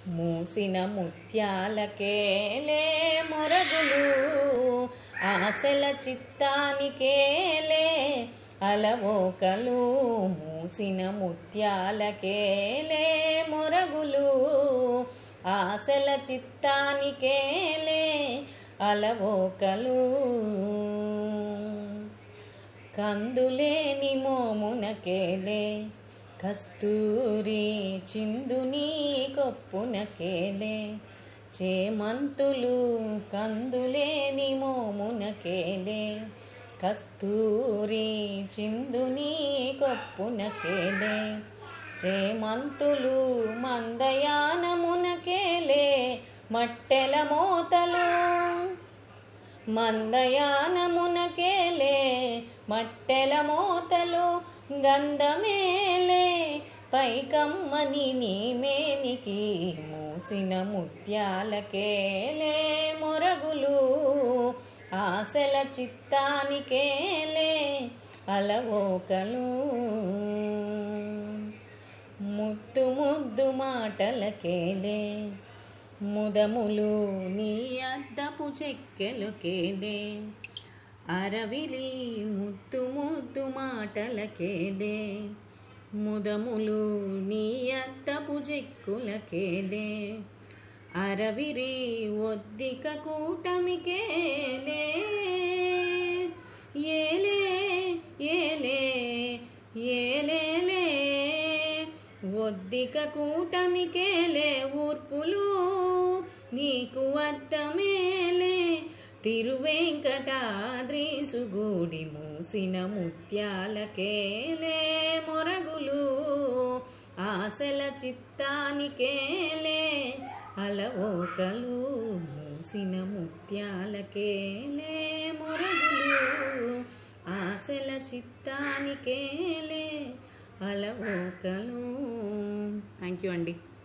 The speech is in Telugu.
మూసిన ముత్యాలకేలే మొరగులు ఆశల చిత్తానికేలే అలవోకలు మూసిన ముత్యాలకేలే మొరగులు ఆశల చిత్తానికేలే అలవోకలు కందులేని మోమునకేలే కస్తూరి చిందుని కొప్పునకేలే చేమంతులు కందులేని మోమునకేలే కస్తూరి చిందుని కొప్పునకేలే చేమంతులు మందయానమునకేలే మట్టెల మోతలు మందయానమునకేలే మట్టెల మోతలు గంధమేలే పైకమ్మని నీమేనికి మూసిన ముత్యాలకేలే మొరగులు ఆశల చిత్తానికేలే అలవోకలు ముద్దు ముద్దు మాటలకేలే ముదములు నీ అద్దపు చెక్కెలకేలే అరవిలి ముద్దు ముద్దు మాటలకేలే ముదములు నీ అద్దపు చెక్కులకేలే అరవిరి ఒద్దిక కూటమికేలే ఏలే ఏలే ఏలేలే ఒద్దిక కూటమికేలే ఊర్పులు నీకు అద్దమేలే తిరువెంకటాద్రి సుగూడి మూసిన ముత్యాలకేలే మొరగులు ఆశల చిత్తానికేలే అలవోకలు మూసిన ముత్యాలకేలే మొరగులు ఆశల చిత్తానికేలే అలవోకలు థ్యాంక్ యూ అండి